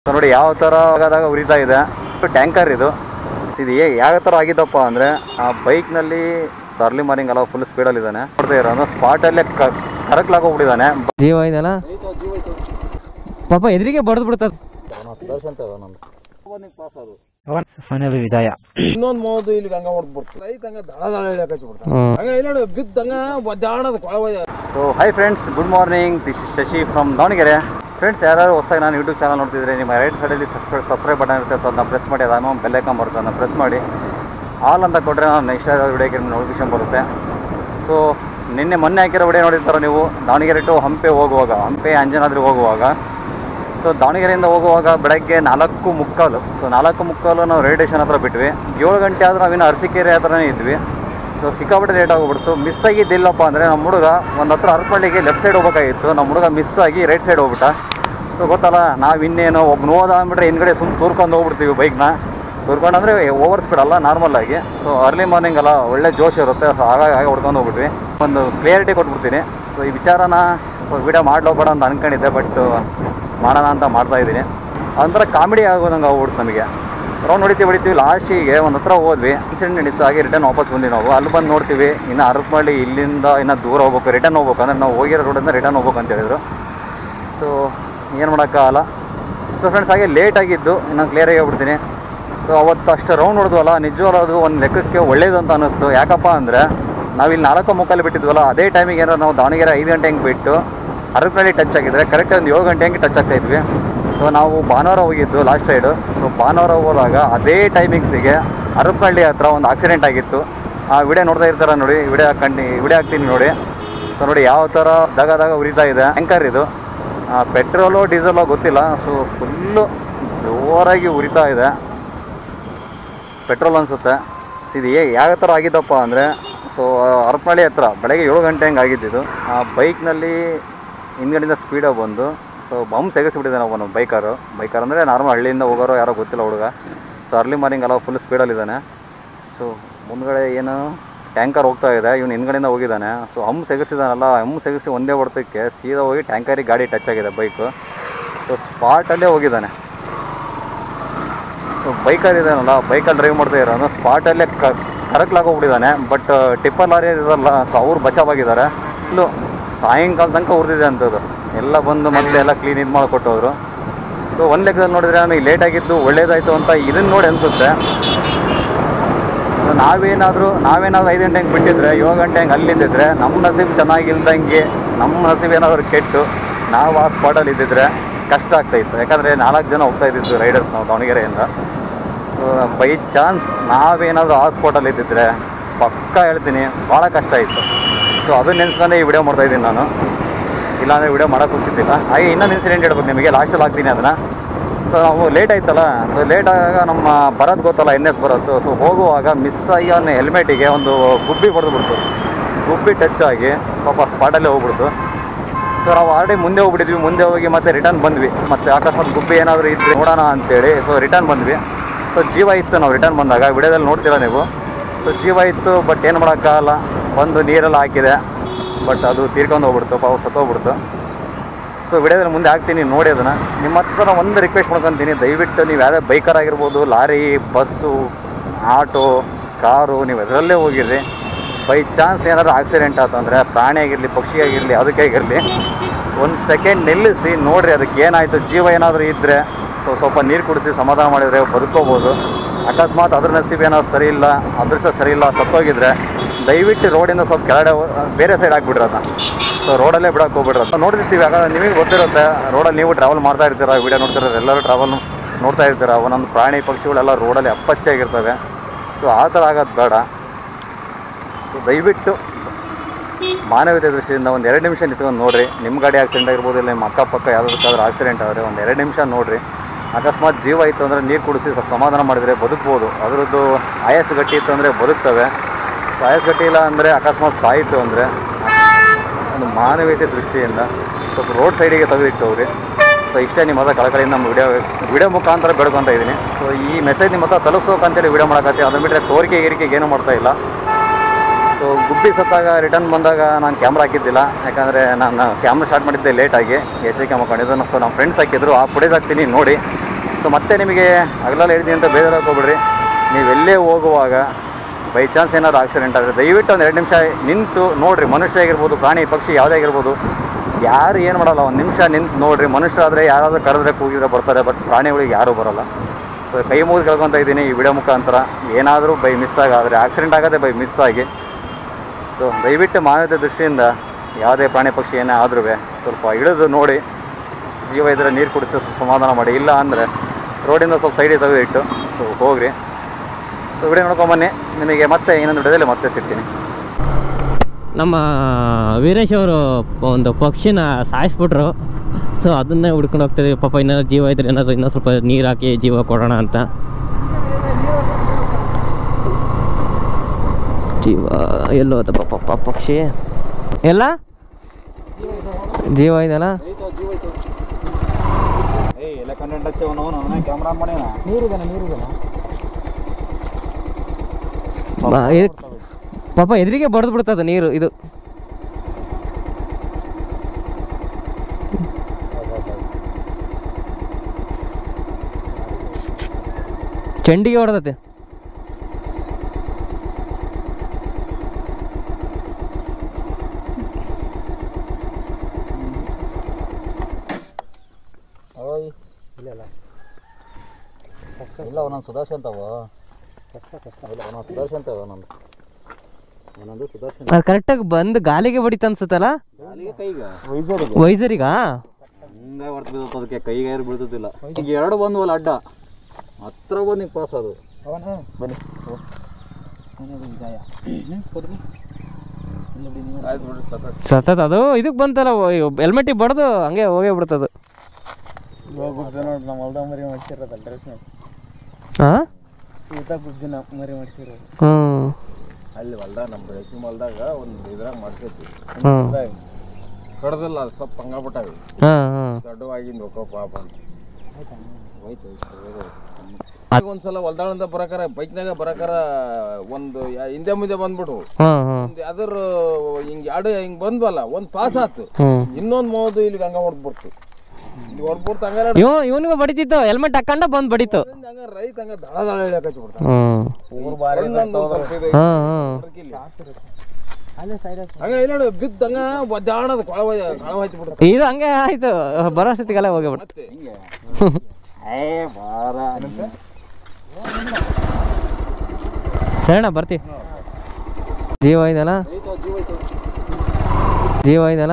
So ನೋಡಿ ಯಾವ ಥರ ಆಗಾದಾಗ ಉರಿತಾ ಇದೆ ಟ್ಯಾಂಕರ್ ಇದು ಇದು ಏ ಯಾವ ಥರ ಆಗಿದ್ದಪ್ಪ ಅಂದರೆ ಆ ಬೈಕ್ನಲ್ಲಿ ಅರ್ಲಿ ಮಾರ್ನಿಂಗ್ ಅಲ್ಲ ಫುಲ್ ಸ್ಪೀಡಲ್ಲಿದ್ದಾನೆ ನೋಡ್ತಾ ಇರೋನು ಸ್ಪಾಟಲ್ಲೇ ಕರಕ್ಲಾಗೋಗ್ಬಿಟ್ಟಿದ್ದಾನೆ ಜೀವ ಇದೆಯಲ್ಲ ಪಾಪ ಎದುರಿಗೆ ಬಡ್ದು ಬಿಡ್ತದ ಮನೆದು ವಿದಾಯ ಇನ್ನೊಂದ್ ಮೋದು ಇಲ್ಲಿ ಹಂಗ ಹೊಡ್ಬಿಡ್ತು ರೈತ ಹಂಗ ದಳ ದಳ ಇಳ್ಯಾಕ ಹಚ್ಬಿಡ್ತಾನೆ ಹಂಗ ಇಲ್ಲ ನೋಡಿ ಬಿದ್ದಂಗ ಒದ್ದಾಡದ ಕೊಳವ so hi friends good morning this is Shashi from Davanagere friends ಯಾರು ಹೊಸದಾಗಿ ನಾನು ಯೂಟ್ಯೂಬ್ ಚಾನಲ್ ನೋಡ್ತಿದ್ರೆ ನಿಮ್ಮ ರೈಟ್ ಸೈಡಲ್ಲಿ ಸಬ್ಸ್ಕ್ರೈಬ್ ಸಬ್ಸ್ಕ್ರೈಬ್ ಬಟನ್ ಇರುತ್ತೆ ಸೊ ಅದನ್ನ ಪ್ರೆಸ್ ಮಾಡಿ ಅದಾಮ ಬೆಲ್ ಐಕಾನ್ ಬರುತ್ತೆ ಅದನ್ನ ಪ್ರೆಸ್ ಮಾಡಿ ಆಲ್ ಅಂತ ಕೊಟ್ಟರೆ ನಾನು ನೆಕ್ಸ್ಟ್ ವಿಡಿಯೋಗೆ ನೋಟಿಫಿಕೇಶನ್ ಬರುತ್ತೆ ಸೊ ನಿನ್ನೆ ಮೊನ್ನೆ ಹಾಕಿರೋ ವಿಡಿಯೋ ನೋಡಿರ್ತಾರೆ ನೀವು ದಾವಣಗೆರೆ ಟು ಹಂಪೆ ಹೋಗುವಾಗ ಹಂಪೆ ಅಂಜನಾದ್ರಿ ಹೋಗುವಾಗ ಸೊ ದಾವಣಗೆರೆಯಿಂದ ಹೋಗುವಾಗ ಬೆಳಗ್ಗೆ ನಾಲ್ಕು ಮುಕ್ಕಾಲು ಸೊ ನಾಲ್ಕು ಮುಕ್ಕಾಲು ನಾವು ರೈಲ್ವೆ ಸ್ಟೇಷನ್ ಹತ್ರ ಬಿಟ್ವಿ ಏಳು ಗಂಟೆ ಆದ್ರೆ ನಾವಿನ್ನು ಅರಸೀಕೆರೆ ಹತ್ರನೇ ಇದ್ವಿ ಸೊ ಸಿಕ್ಕಾಪಟ್ಟೆ ಲೇಟ್ ಆಗಿಬಿಡ್ತು ಮಿಸ್ ಆಗಿದ್ದಿಲ್ಲಪ್ಪ ಅಂದರೆ ನಮ್ಮ ಹುಡುಗ ಒಂದು ಹತ್ರ ಹರಪಳ್ಳಿಗೆ ಲೆಫ್ಟ್ ಸೈಡ್ ಹೋಗ್ಬೇಕಾಗಿತ್ತು ನಮ್ಮ ಹುಡುಗ ಮಿಸ್ ಆಗಿ ರೈಟ್ ಸೈಡ್ ಹೋಗ್ಬಿಟ್ಟ ಸೊ ಗೊತ್ತಲ್ಲ ನಾವು ಇನ್ನೇನು ಒಬ್ಬ ಹೋದ ಅಂದ್ಬಿಟ್ರೆ ಹಿಂದ್ಗಡೆ ಸುಮ್ಮನೆ ತೂರ್ಕೊಂಡು ಹೋಗ್ಬಿಡ್ತೀವಿ ಬೈಕ್ನ ತೂರ್ಕೊಂಡು ಅಂದರೆ ಓವರ್ ಸ್ಪೀಡ್ ಅಲ್ಲ ನಾರ್ಮಲ್ ಆಗಿ ಸೊ ಅರ್ಲಿ ಮಾರ್ನಿಂಗ್ ಅಲ್ಲ ಒಳ್ಳೆ ಜೋಶ್ ಇರುತ್ತೆ ಸೊ ಹಾಗಾಗಿ ಹಾಗೆ ಹೊಡ್ಕೊಂಡು ಹೋಗ್ಬಿಟ್ವಿ ಒಂದು ಕ್ಲಿಯರಿಟಿ ಕೊಟ್ಬಿಡ್ತೀನಿ ಸೊ ಈ ವಿಚಾರನ ಸೊ ವಿಡಿಯೋ ಮಾಡ್ಲೋಬೇಡ ಅಂತ ಅನ್ಕೊಂಡಿದ್ದೆ ಬಟ್ ಮಾಡೋಣ ಅಂತ ಮಾಡ್ತಾ ಇದ್ದೀನಿ ಅದೊಂಥರ ಕಾಮಿಡಿ ಆಗೋದಂಗೆ ಆಗ್ಬಿಡ್ತು ನಮಗೆ ರೌಂಡ್ ಹೊಡಿತೀವಿ ಹೊಡಿತೀವಿ ಲಾಸ್ಟಿಗೆ ಒಂದು ಹತ್ರ ಹೋದ್ವಿ ಇನ್ಸಿಡೆಂಟ್ ನಡೀತು ಹಾಗೆ ರಿಟರ್ನ್ ವಾಪಸ್ ಬಂದ್ವಿ ನಾವು ಅಲ್ಲಿ ಬಂದು ನೋಡ್ತೀವಿ ಇನ್ನು ಅರಪಳ್ಳಿ ಇಲ್ಲಿಂದ ಇನ್ನು ದೂರ ಹೋಗ್ಬೇಕು ರಿಟರ್ನ್ ಹೋಗ್ಬೇಕು ಅಂದರೆ ನಾವು ಹೋಗಿರೋ ರೋಡಿಂದ ರಿಟರ್ನ್ ಹೋಗ್ಬೇಕು ಅಂತ ಹೇಳಿದ್ರು ಸೊ ಏನು ಮಾಡೋಕ್ಕಾಗಲ್ಲ ಸೊ ಫ್ರೆಂಡ್ಸ್ ಹಾಗೆ ಲೇಟ್ ಆಗಿದ್ದು ಇನ್ನು ಕ್ಲಿಯರಾಗಿ ಹೇಳ್ಬಿಡ್ತೀನಿ ಸೊ ಅವತ್ತು ಅಷ್ಟು ರೌಂಡ್ ಹೊಡೆದ್ವಲ್ಲ ನಿಜವಾಗ್ಲೂ ಅದು ಒಂದು ಲೆಕ್ಕಕ್ಕೆ ಒಳ್ಳೇದು ಅಂತ ಅನ್ನಿಸ್ತು ಯಾಕಪ್ಪ ಅಂದರೆ ನಾವಿಲ್ಲಿ ನಾಲ್ಕು ಮುಕ್ಕಲ್ಲಿ ಬಿಟ್ಟಿದ್ವಲ್ಲ ಅದೇ ಟೈಮಿಗೆ ಏನಾದ್ರು ನಾವು ದಾವಣಗೆರೆ ಐದು ಗಂಟೆ ಹಂಗೆ ಬಿಟ್ಟು ಅರಪಳ್ಳಿ ಟಚ್ ಆಗಿದ್ರೆ ಕರೆಕ್ಟ್ ಒಂದು ಏಳು ಗಂಟೆ ಹಂಗೆ ಟಚ್ ಆಗ್ತಾ ಇದ್ವಿ ಸೊ ನಾವು ಭಾನುವಾರ ಹೋಗಿದ್ದು ಲಾಸ್ಟ್ ಸೈಡು ಸೊ ಭಾನುವಾರ ಹೋದಾಗ ಅದೇ ಟೈಮಿಂಗ್ಸಿಗೆ ಅರಪಳ್ಳಿ ಹತ್ರ ಒಂದು ಆಕ್ಸಿಡೆಂಟ್ ಆಗಿತ್ತು ಆ ವಿಡಿಯೋ ನೋಡ್ತಾ ಇರ್ತಾರ ನೋಡಿ ವಿಡಿಯೋ ಹಾಕೊಂಡು ವಿಡಿಯೋ ಹಾಕ್ತೀನಿ ನೋಡಿ ಸೊ ನೋಡಿ ಯಾವ ಥರ ದಗ ದಗ ಉರಿತಾ ಇದೆ ಟ್ಯಾಂಕರ್ ಇದು ಪೆಟ್ರೋಲು ಡೀಸೆಲೋ ಗೊತ್ತಿಲ್ಲ ಸೊ ಫುಲ್ಲು ಜೋರಾಗಿ ಉರಿತಾ ಇದೆ ಪೆಟ್ರೋಲ್ ಅನಿಸುತ್ತೆ ಇದು ಏ ಯಾವ ಥರ ಆಗಿದ್ದಪ್ಪ ಅಂದರೆ ಸೊ ಹರಪನಹಳ್ಳಿ ಹತ್ರ ಬೆಳಗ್ಗೆ ಏಳು ಗಂಟೆ ಹಂಗೆ ಆಗಿದ್ದಿದ್ದು ಆ ಬೈಕ್ನಲ್ಲಿ ಹಿಂದ್ಗಡೆಯಿಂದ ಸ್ಪೀಡಾಗಿ ಬಂದು ಸೊ ಬಂಪ್ ತೆಗೆಸ್ಬಿಟ್ಟಿದ್ದಾನೆ ಅವನು ಬೈಕರು ಬೈಕರ್ ಅಂದರೆ ನಾರ್ಮಲ್ ಹಳ್ಳಿಯಿಂದ ಹೋಗೋರು ಯಾರೋ ಗೊತ್ತಿಲ್ಲ ಹುಡುಗ ಸೊ ಅರ್ಲಿ ಮಾರ್ನಿಂಗ್ ಅಲ್ಲ ಫುಲ್ ಸ್ಪೀಡಲ್ಲಿದ್ದಾನೆ ಸೊ ಮುಂದ್ಗಡೆ ಏನು ಟ್ಯಾಂಕರ್ ಹೋಗ್ತಾ ಇದೆ ಇವನು ಹಿಂದ್ಗಡೆಯಿಂದ ಹೋಗಿದ್ದಾನೆ ಸೊ ಹಮ್ ತೆಗೆಸಿದಾನಲ್ಲ ಹಮ್ ತೆಗೆಸಿ ಒಂದೇ ಹೊಡೆತಕ್ಕೆ ಸೀದಾ ಹೋಗಿ ಟ್ಯಾಂಕರಿಗೆ ಗಾಡಿ ಟಚ್ ಆಗಿದೆ ಬೈಕು ಸೊ ಸ್ಪಾಟಲ್ಲೇ ಹೋಗಿದ್ದಾನೆ ಸೊ ಬೈಕಲ್ಲಿ ಇದಾನಲ್ಲ ಬೈಕಲ್ಲಿ ಡ್ರೈವ್ ಮಾಡ್ತಾ ಇರೋನು ಸ್ಪಾಟಲ್ಲೇ ಕ ಕರಕ್ಲಾಗೋಗ್ಬಿಟ್ಟಿದ್ದಾನೆ ಬಟ್ ಟಿಪ್ಪರ್ ಲಾರಿ ಇದಾರಲ್ಲ ಸೊ ಅವ್ರು ಬಚಾವಾಗಿದ್ದಾರೆ ಇಲ್ಲೂ ಸಾಯಂಕಾಲ ತನಕ ಉರಿದಿದೆ ಅಂಥದ್ದು ಎಲ್ಲ ಬಂದು ಮತ್ತೆ ಎಲ್ಲ ಕ್ಲೀನ್ ಇದು ಮಾಡಿಕೊಟ್ಟೋದ್ರು ಸೊ ಒಂದು ಲೆಕ್ಕದಲ್ಲಿ ನೋಡಿದ್ರೆ ನಮಗೆ ಲೇಟ್ ಆಗಿದ್ದು ಒಳ್ಳೇದಾಯಿತು ಅಂತ ಇದನ್ನು ನೋಡಿ ಅನಿಸುತ್ತೆ ನಾವೇನಾದರೂ ನಾವೇನಾದ್ರೂ ಐದು ಗಂಟೆ ಹಂಗೆ ಬಿಟ್ಟಿದ್ರೆ ಏಳು ಗಂಟೆ ಹಂಗೆ ಅಲ್ಲಿದ್ದಿದ್ರೆ ನಮ್ಮ ನಸೀಬ್ ಚೆನ್ನಾಗಿಲ್ದಂಗೆ ನಮ್ಮ ನಸೀಬ್ ಏನಾದರೂ ಕೆಟ್ಟು ನಾವು ಆ ಸ್ಪಾಟಲ್ಲಿ ಇದ್ದಿದ್ರೆ ಕಷ್ಟ ಆಗ್ತಾಯಿತ್ತು ಯಾಕಂದರೆ ನಾಲ್ಕು ಜನ ಹೋಗ್ತಾ ಇದ್ದಿದ್ದು ರೈಡರ್ಸ್ ನಾವು ದಾವಣಗೆರೆಯಿಂದ ಸೊ ಬೈ ಚಾನ್ಸ್ ನಾವೇನಾದರೂ ಆ ಸ್ಪಾಟಲ್ಲಿ ಇದ್ದಿದ್ರೆ ಪಕ್ಕ ಹೇಳ್ತೀನಿ ಭಾಳ ಕಷ್ಟ ಇತ್ತು ಸೊ ಅದನ್ನ ನೆನೆಸ್ಕೊಂಡೆ ಈ ವಿಡಿಯೋ ಮಾಡ್ತಾ ಇದ್ದೀನಿ ನಾನು ಇಲ್ಲಾಂದರೆ ವಿಡಿಯೋ ಮಾಡೋಕೆ ಹೋಗ್ತಿದ್ದಿಲ್ಲ ಹಾಗೆ ಇನ್ನೊಂದು ಇನ್ಸಿಡೆಂಟ್ ಹೇಳ್ಬೇಕು ನಿಮಗೆ ಲಾಸ್ಟಲ್ಲಿ ಹಾಕ್ತೀನಿ ಅದನ್ನು ಸೊ ನಾವು ಲೇಟ್ ಆಯ್ತಲ್ಲ ಸೊ ಲೇಟ್ ಆಗಾಗ ನಮ್ಮ ಬರೋದು ಗೊತ್ತಲ್ಲ ಎನ್ ಎಸ್ ಬರೋದು ಸೊ ಹೋಗುವಾಗ ಮಿಸ್ ಆಗಿ ಅವನ ಹೆಲ್ಮೆಟಿಗೆ ಒಂದು ಗುಬ್ಬಿ ಹೊಡೆದ್ಬಿಡ್ತು ಗುಬ್ಬಿ ಟಚ್ ಆಗಿ ಪಾಪ ಸ್ಪಾಟಲ್ಲೇ ಹೋಗ್ಬಿಡ್ತು ಸೊ ನಾವು ಆಲ್ರೆಡಿ ಮುಂದೆ ಹೋಗ್ಬಿಟ್ಟಿದ್ವಿ ಮುಂದೆ ಹೋಗಿ ಮತ್ತೆ ರಿಟರ್ನ್ ಬಂದ್ವಿ ಮತ್ತೆ ಅಕಸ್ಮಾತ್ ಗುಬ್ಬಿ ಏನಾದರೂ ಇದ್ರೆ ನೋಡೋಣ ಅಂತೇಳಿ ಸೊ ರಿಟರ್ನ್ ಬಂದ್ವಿ ಸೊ ಜೀವ ಇತ್ತು ನಾವು ರಿಟರ್ನ್ ಬಂದಾಗ ವಿಡಿಯೋದಲ್ಲಿ ನೋಡ್ತೀರಾ ನೀವು ಸೊ ಜೀವ ಇತ್ತು ಬಟ್ ಏನು ಮಾಡೋಕ್ಕಾಗಲ್ಲ ಬಂದು ನೀರೆಲ್ಲ ಹಾಕಿದೆ ಬಟ್ ಅದು ತೀರ್ಕೊಂಡು ಹೋಗ್ಬಿಡ್ತು ಪಾಪ ಸತ್ತೋಗ್ಬಿಡ್ತು ಸೊ ವಿಡಿಯೋದಲ್ಲಿ ಮುಂದೆ ಹಾಕ್ತೀನಿ ನೋಡಿ ಅದನ್ನು ನಿಮ್ಮ ಹತ್ರ ಒಂದು ರಿಕ್ವೆಸ್ಟ್ ಮಾಡ್ಕೊತೀನಿ ದಯವಿಟ್ಟು ನೀವು ಯಾವುದೇ ಬೈಕರ್ ಆಗಿರ್ಬೋದು ಲಾರಿ ಬಸ್ಸು ಆಟೋ ಕಾರು ನೀವು ಅದರಲ್ಲೇ ಹೋಗಿರ್ರಿ ಬೈ ಚಾನ್ಸ್ ಏನಾದರೂ ಆಕ್ಸಿಡೆಂಟ್ ಆಯ್ತು ಅಂದರೆ ಪ್ರಾಣಿ ಆಗಿರಲಿ ಪಕ್ಷಿ ಆಗಿರಲಿ ಅದಕ್ಕೆ ಆಗಿರಲಿ ಒಂದು ಸೆಕೆಂಡ್ ನಿಲ್ಲಿಸಿ ನೋಡಿರಿ ಅದಕ್ಕೆ ಏನಾಯಿತು ಜೀವ ಏನಾದರೂ ಇದ್ದರೆ ಸೊ ಸ್ವಲ್ಪ ನೀರು ಕುಡಿಸಿ ಸಮಾಧಾನ ಮಾಡಿದರೆ ಬದುಕೋಬೋದು ಅಕಸ್ಮಾತ್ ಅದ್ರ ನಸೀಬ್ ಏನಾದ್ರು ಸರಿ ಇಲ್ಲ ಅದೃಷ್ಟ ಸರಿ ಇಲ್ಲ ಸತ್ತೋಗಿದ್ರೆ ದಯವಿಟ್ಟು ರೋಡಿಂದ ಸ್ವಲ್ಪ ಕೆಳಗಡೆ ಹೋ- ಬೇರೆ ಸೈಡ್ ಹಾಕ್ಬಿಡ್ರಿ ಅದನ್ನ ಸೊ ರೋಡಲ್ಲೇ ಬಿಡಕ್ಕೆ ಹೋಗ್ಬಿಡ್ರಿ ಅಂತ ನೋಡಿರ್ತೀವಿ ಯಾಕಂದ್ರೆ ನಿಮಗೆ ಗೊತ್ತಿರುತ್ತೆ ರೋಡಲ್ಲಿ ನೀವು ಟ್ರಾವೆಲ್ ಮಾಡ್ತಾ ಇರ್ತೀರ ವಿಡಿಯೋ ನೋಡ್ತಿರೋ ಎಲ್ಲರೂ ಟ್ರಾವೆಲ್ ನೋಡ್ತಾ ಇರ್ತೀರ ಒಂದೊಂದು ಪ್ರಾಣಿ ಪಕ್ಷಿಗಳೆಲ್ಲ ರೋಡಲ್ಲಿ ಅಪ್ಪಚ್ಚಾಗಿರ್ತವೆ ಸೊ ಆ ಥರ ಆಗೋದು ಬೇಡ ಸೊ ದಯವಿಟ್ಟು ಮಾನವೀಯತೆ ದೃಷ್ಟಿಯಿಂದ ಒಂದು ಎರಡು ನಿಮಿಷ ನಿಂತ್ಕೊಂಡು ನೋಡಿರಿ ನಿಮ್ಮ ಗಾಡಿ ಆಕ್ಸಿಡೆಂಟ್ ಆಗಿರ್ಬೋದು ಇಲ್ಲ ನಿಮ್ಮ ಅಕ್ಕಪಕ್ಕ ಯಾವುದಕ್ಕಾದ್ರೂ ಆಕ್ಸಿಡೆಂಟ್ ಆದರೆ ಒಂದು ಎರಡು ನಿಮಿಷ ನೋಡಿರಿ ಅಕಸ್ಮಾತ್ ಜೀವ ಇತ್ತು ಅಂದರೆ ನೀರು ಕುಡಿಸಿ ಸ್ವಲ್ಪ ಸಮಾಧಾನ ಮಾಡಿದರೆ ಬದುಕ್ಬೋದು ಅದರದ್ದು ಆಯಸ್ಸು ಗಟ್ಟಿ ಇತ್ತು ಅಂದರೆ ಬದುಕ್ತವೆ ಸೊ ಆಯಸ್ಸು ಗಟ್ಟಿ ಇಲ್ಲ ಅಂದರೆ ಅಕಸ್ಮಾತ್ ಸಾಯಿತು ಅಂದರೆ ಒಂದು ಮಾನವೀಯತೆ ದೃಷ್ಟಿಯಿಂದ ಸ್ವಲ್ಪ ರೋಡ್ ಸೈಡಿಗೆ ತೆಗೆದಿಟ್ಟವ್ರಿ ಸೊ ಇಷ್ಟೇ ನಿಮ್ಮ ಹತ್ರ ಕಳಕಳಿಯಿಂದ ನಮ್ಮ ವಿಡಿಯೋ ವಿಡಿಯೋ ಮುಖಾಂತರ ಬೆಳ್ಕೊತಾ ಇದ್ದೀನಿ ಸೊ ಈ ಮೆಸೇಜ್ ನಿಮ್ಮ ಹತ್ರ ತಲುಪಿಸೋಕಂತೇಳಿ ವಿಡಿಯೋ ಮಾಡೋಕತ್ತೀವಿ ಅದನ್ನ ಬಿಟ್ಟರೆ ತೋರಿಕೆ ಗೀರಿಕೆಗೆ ಏನೂ ಮಾಡ್ತಾ ಇಲ್ಲ ಸೊ ಗುಬ್ಬಿ ಸತ್ತಾಗ ರಿಟರ್ನ್ ಬಂದಾಗ ನಾನು ಕ್ಯಾಮ್ರಾ ಹಾಕಿದ್ದಿಲ್ಲ ಯಾಕಂದರೆ ನಾನು ಕ್ಯಾಮ್ರಾ ಸ್ಟಾರ್ಟ್ ಮಾಡಿದ್ದೆ ಲೇಟಾಗಿ ಎಚ್ ಕೆ ಮಾಡ್ಕೊಂಡಿದ್ದು ಸೊ ನಮ್ಮ ಫ್ರೆಂಡ್ಸ್ ಹಾಕಿದ್ರು ಆ ಫುಟೇಜ್ ಹಾಕ್ತೀನಿ ನೋಡಿ ಸೊ ಮತ್ತೆ ನಿಮಗೆ ಹಗಲೆಲ್ಲ ಹೇಳಿದ್ದೀನಿ ಅಂತ ಬೇಜಾರು ಹೋಗ್ಬಿಡ್ರಿ ನೀವೆಲ್ಲೇ ಹೋಗುವಾಗ ಬೈ ಚಾನ್ಸ್ ಏನಾದ್ರು ಆಕ್ಸಿಡೆಂಟ್ ಆದರೆ ದಯವಿಟ್ಟು ಒಂದು ಎರಡು ನಿಮಿಷ ನಿಂತು ನೋಡಿರಿ ಮನುಷ್ಯ ಆಗಿರ್ಬೋದು ಪ್ರಾಣಿ ಪಕ್ಷಿ ಯಾವುದೇ ಆಗಿರ್ಬೋದು ಯಾರು ಏನು ಮಾಡಲ್ಲ ಒಂದು ನಿಮಿಷ ನಿಂತು ನೋಡಿರಿ ಮನುಷ್ಯರಾದರೆ ಯಾರಾದರೂ ಕರೆದ್ರೆ ಕೂಗಿದ್ರೆ ಬರ್ತಾರೆ ಬಟ್ ಪ್ರಾಣಿಗಳಿಗೆ ಯಾರೂ ಬರೋಲ್ಲ ಸೊ ಕೈ ಮುಗಿದು ಕೇಳ್ಕೊತಾ ಇದ್ದೀನಿ ಈ ವಿಡಿಯೋ ಮುಖಾಂತರ ಏನಾದರೂ ಬೈ ಮಿಸ್ ಆಗಾದರೆ ಆಕ್ಸಿಡೆಂಟ್ ಆಗೋದೇ ಬೈ ಮಿಸ್ ಆಗಿ ಸೊ ದಯವಿಟ್ಟು ಮಾನವೀಯತೆ ದೃಷ್ಟಿಯಿಂದ ಯಾವುದೇ ಪ್ರಾಣಿ ಪಕ್ಷಿ ಏನೇ ಆದ್ರೂ ಸ್ವಲ್ಪ ಇಳಿದು ನೋಡಿ ಜೀವ ಇದ್ದರೆ ನೀರು ಕುಡಿಸಿ ಸ್ವಲ್ಪ ಸಮಾಧಾನ ಮಾಡಿ ಇಲ್ಲ ಅಂದರೆ ರೋಡಿಂದ ಸ್ವಲ್ಪ ಸೈಡಿಗೆ ತೆಗೆದಿಟ್ಟು ಸೊ ಹೋಗ್ರಿ ಸೊ ವಿಡಿಯೋ ನೋಡ್ಕೊಂಬನ್ನಿ ನಿಮಗೆ ಮತ್ತೆ ಇನ್ನೊಂದು ವಿಡಿಯೋದಲ್ಲಿ ಮತ್ತೆ ಸಿಗ್ತೀನಿ ನಮ್ಮ ವೀರೇಶ್ ಅವರು ಒಂದು ಪಕ್ಷಿನ ಸಾಯಿಸ್ಬಿಟ್ರು ಸೊ ಅದನ್ನೇ ಹುಡ್ಕೊಂಡು ಹೋಗ್ತಿದ್ವಿ ಪಾಪ ಏನಾದ್ರು ಜೀವ ಇದ್ರೆ ಏನಾದ್ರು ಇನ್ನೂ ಸ್ವಲ್ಪ ನೀರು ಹಾಕಿ ಜೀವ ಕೊಡೋಣ ಅಂತ ಜೀವ ಎಲ್ಲೋದ ಪಾಪ ಪಕ್ಷಿ ಎಲ್ಲ ಜೀವ ಇದೆಯಲ್ಲ ಎಲ್ಲ ಕಂಟೆಂಟ್ ಹಚ್ಚಿ ಕ್ಯಾಮ್ರಾ ಮಾಡ್ಯಾನ ಬಾ- ಇದು- ಪಾಪ ಎದುರಿಗೆ ಬಡ್ದು ಬಿಡ್ತದೆ ನೀರು ಇದು ಚೆಂಡಿಗೆ ಹೊಡೆದತೆ ಇಲ್ಲ ಒಂದೊಂದು ಸುದರ್ಶನ್ ತಗೋ ಇಲ್ಲ ಒಂದೊಂದು ಸುದರ್ಶನ್ ತಗೋ ನಂದು ಒಂದೊಂದು ಸುದರ್ಶನ್ ಅದು ಕರೆಕ್ಟಾಗಿ ಬಂದು ಗಾಲಿಗೆ ಬಡಿತ ಅನ್ಸುತ್ತಲ್ಲ ಕಾಲಿಗೆ ಕೈಗ ವೈಸರಿಗಾ ಹಿಂಗೆ ಹೊರ್ತು ಬೀಳ್ತದೆ ಅದಕ್ಕೆ ಕೈಗೆ ಯಾರು ಬೀಳ್ತದಿಲ್ಲ ಈಗ ಎರಡು ಬಂದ್ವಲ್ಲ ಅಡ್ಡ ಹತ್ರ ಬಂದು ಹಿಂಗೆ ಪಾಸ್ ಅದು ಬನ್ನಿ ಆಯ್ತು ಬಿಡ್ರಿ ಸತ ಸತತ್ ಅದು ಇದಕ್ಕೆ ಬಂತಲ್ಲ ಹೆಲ್ಮೆಟಿಗೆ ಬಡ್ದು ಹಂಗೆ ಹೋಗೇ ಬಿಡ್ತದು ಹೋಗ್ಬಿಡ್ತು ನೋಡಿ ನಮ್ಮ ಹೊಲ್ದಾಗ ಮರಿ ಮಾಡ್ಸಿರೋದಲ್ಲ ಡ್ರೆಸ್ ಹಾಂ ಊಟ ಬುದ್ಧಿನ ಮರಿ ಮಾಡ್ಸಿರೋದು ಹ್ಞೂ ಅಲ್ಲಿ ಹೊಲ್ದಾಗ ನಮ್ಮ ರೇಷ್ಮೆ ಹೊಲ್ದಾಗ ಒಂದು ಇದ್ರಾಗ ಮಾಡ್ಸೈತಿ ಹ್ಞೂ ಕಡ್ದಲ್ಲ ಅದು ಸ್ವಲ್ಪ ಹಂಗಾಗ್ಬಿಟ್ಟಾವಿ ಹಾಂ ಹಾಂ ದೊಡ್ಡವಾಗಿಂದ ಹೋಗೋ ಪಾಪ ಅಂತ ಹೋಯ್ತು ಈಗ ಒಂದ್ಸಲ ಹೊಲ್ದಾಳಿಂದ ಬರಕಾರ ಬೈಕ್ನಾಗ ಬರಕಾರ ಒಂದು ಯಾ- ಹಿಂದೆ ಮುಂದೆ ಬಂದ್ಬಿಟ್ಟು ಹಾಂ ಹಾಂ ಒಂದು ಯಾವ್ದಾರ ಹಿಂಗ್ ಎರಡು ಹಿಂಗ್ ಬಂದ್ವಲ್ಲ ಒಂದ್ ಪಾಸ್ ಆತು ಹ್ಞೂ ಇನ್ನೊಂದ್ ಮೋದು ಇಲ್ಲಿಗೆ ಹಂಗ ಹೊಡ್ಬಿಡ್ತು ಇಲ್ಲಿ ಹೊಡ್ಬಿಡ್ತು ಹಂಗಾರ ಇವ ಇವನಿಗೂ ಬಡಿತಿತ್ತು ಹೆಲ್ಮೆಟ್ ಹಾಕೊಂಡ ಬಂದು ಬಡಿತು ಹಂಗ ರೈತ ಹಂಗ ದಳ ದಳ ಹೇಳಕಚ್ಚಿ ಬಿಡ್ತಾನೆ ಹ್ಞೂ ಇನ್ನೊಂದು ಸ್ವಲ್ಪ ಇದು ಹಾಂ ಹಾಂ ಇಲ್ಲಿ. ಹಂಗ ಇಲ್ಲ ಬಿದ್ದ ಹಂಗ ಒದ್ದಾಡದ ಕೊಳ ಕೊಳ ಹೋಯ್ತು ಬಿಡ್ತ ಇದು ಹಂಗೆ ಆಯ್ತು ಬರೋ ಸತಿಗೆಲ್ಲ ಹೋಗ್ಬಿಟ್ಟು ಮತ್ತೆ ಏ ಬಾರ ಸರಿಣ್ಣ ಬರ್ತಿ ಜೀವ ಇದೆಯಲ್ಲ ಜೀವ ಇದೆಯಲ್ಲ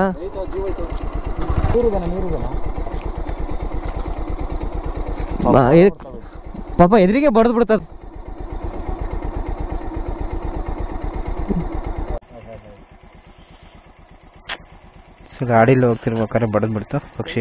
ಬಾ- ಇದು- ಪಾಪ ಎದುರಿಗೆ ಬಡ್ದು ಬಿಡ್ತದ ಸೊ ಗಾಡೀಲಿ ಹೋಗ್ತಿರ್ಬೇಕಾದ್ರೆ ಬಡದ್ ಬಿಡ್ತು ಪಕ್ಷಿ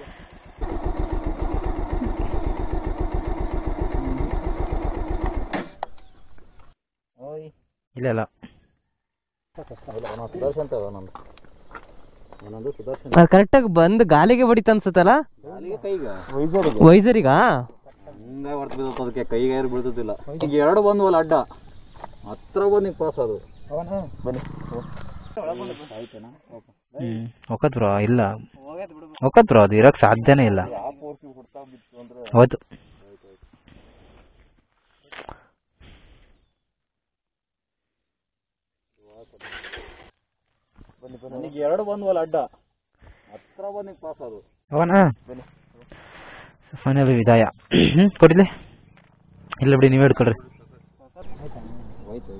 ಇಲ್ಲ ಇಲ್ಲ ಒಂದೊಂದು ಸುದರ್ಶನ್ ತಗೋ ನಂದು ಒಂದೊಂದು ಸುದರ್ಶನ್ ಅದು ಕರೆಕ್ಟಾಗಿ ಬಂದು ಗಾಲಿಗೆ ಬಡಿತ ಅನ್ಸುತ್ತಲ್ಲ ಕಾಲಿಗೆ ಕೈಗ ವೈಸರಿಗಾ ಹಿಂಗೆ ಹೊರ್ತು ಬೀಳ್ತದೆ ಅದಕ್ಕೆ ಕೈಗೆ ಯಾರು ಬೀಳ್ತದಿಲ್ಲ ಈಗ ಎರಡು ಬಂದ್ವಲ್ಲ ಅಡ್ಡ ಹತ್ರ ಬಂದು ಹಿಂಗೆ ಪಾಸ್ ಅದು ಬನ್ನಿ ಆಯ್ತೇನಾ ಹ್ಮ್ ಒಕ್ಕತ್ ಬ್ರೋ ಇಲ್ಲ ಒಕ್ಕತ್ ಬ್ರೋ ಅದು ಇರಕ್ ಸಾಧ್ಯನೇ ಇಲ್ಲ ಹೌದು ನನಗೆ ಎರಡು ಬಂದ್ವಲ್ಲ ಅಡ್ಡ ಹತ್ರ ಬಂದು ಹಿಂಗೆ ಪಾಸ್ ಅದು ಅವನ ಫೈನಲ್ ವಿದಾಯ ಹ್ಮ್, ಕೊಡ್ಲಿ ಇಲ್ಲ ಬಿಡಿ ನೀವೇ ಹಿಡ್ಕೊಳ್ರಿ ಹೋಯ್ತು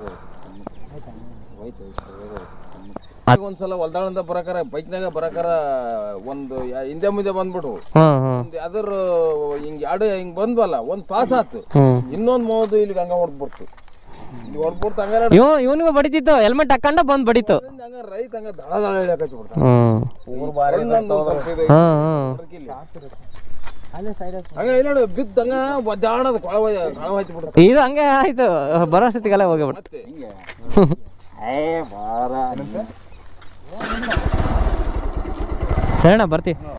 ಹೋಯ್ತು ಈಗ ಒಂದ್ಸಲ ಹೊಲ್ದಾಳಿಂದ ಬರಕಾರ ಬೈಕ್ನಾಗ ಬರಕಾರ ಒಂದು ಯಾ- ಹಿಂದೆ ಮುಂದೆ ಬಂದ್ಬಿಟ್ಟು ಹಾಂ ಹಾಂ ಒಂದು ಯಾವ್ದಾರ ಹಿಂಗ್ ಎರಡು ಹಿಂಗ್ ಬಂದ್ವಲ್ಲ ಒಂದ್ ಪಾಸ್ ಆತು ಹ್ಞೂ ಇನ್ನೊಂದ್ ಮೋದು ಇಲ್ಲಿಗೆ ಹಂಗ ಹೊಡ್ಬಿಡ್ತು ಇಲ್ಲಿ ಹೊಡ್ಬಿಡ್ತು ಹಂಗಾರ ಇವ ಇವನಿಗೂ ಬಡಿತಿತ್ತು ಹೆಲ್ಮೆಟ್ ಹಾಕೊಂಡ ಬಂದು ಬಡಿತು ಹಂಗ ರೈತ ಹಂಗ ದಳ ದಳ ಹೇಳಕಚ್ಚಿ ಬಿಡ್ತಾನೆ ಹ್ಞೂ ಇನ್ನೊಂದು ಸ್ವಲ್ಪ ಇದು ಹಾಂ ಹಾಂ ಇಲ್ಲಿ. ಹಂಗ ಇಲ್ಲ ಬಿದ್ದ ಹಂಗ ಒದ್ದಾಡದ ಕೊಳ ಕೊಳ ಹೋಯ್ತು ಬಿಡ್ತ ಇದು ಹಂಗೆ ಆಯ್ತು ಬರೋ ಸತಿಗೆಲ್ಲ ಹೋಗ್ಬಿಟ್ಟು ಮತ್ತೆ ಏ ಬಾರ ಸರಿಣ್ಣ ಬರ್ತಿ